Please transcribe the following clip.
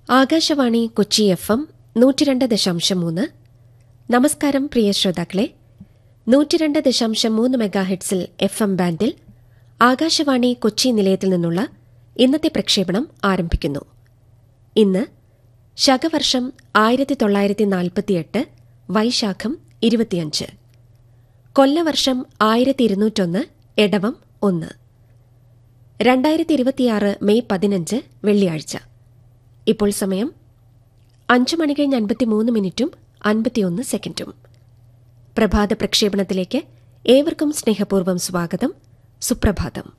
Akashvani Kochi F M നൂറ്റിരണ്ട് ദശാംശം മൂന്ന് നമസ്കാരം പ്രിയ ശ്രോതാക്കളെ നൂറ്റിരണ്ട് ദശാംശം മൂന്ന് മെഗാഹെഡ്സിൽ എഫ് എം ബാൻഡിൽ ആകാശവാണി കൊച്ചി നിലയത്തിൽ നിന്നുള്ള ഇന്നത്തെ പ്രക്ഷേപണം ആരംഭിക്കുന്നു ഇന്ന് ശകവർഷം ആയിരത്തി തൊള്ളായിരത്തി നാൽപ്പത്തിയെട്ട് വൈശാഖം ഇരുപത്തിയഞ്ച് കൊല്ലവർഷം ആയിരത്തി ഇരുന്നൂറ്റൊന്ന് എടവം ഒന്ന് രണ്ടായിരത്തി ഇരുപത്തിയാറ് മെയ് പതിനഞ്ച് വെള്ളിയാഴ്ച ഇപ്പോൾ സമയം അഞ്ചു മണി കഴിഞ്ഞ് അൻപത്തിമൂന്ന് മിനിറ്റും അൻപത്തിയൊന്ന് സെക്കൻഡും പ്രഭാത പ്രക്ഷേപണത്തിലേക്ക് ഏവർക്കും സ്നേഹപൂർവ്വം സ്വാഗതം സുപ്രഭാതം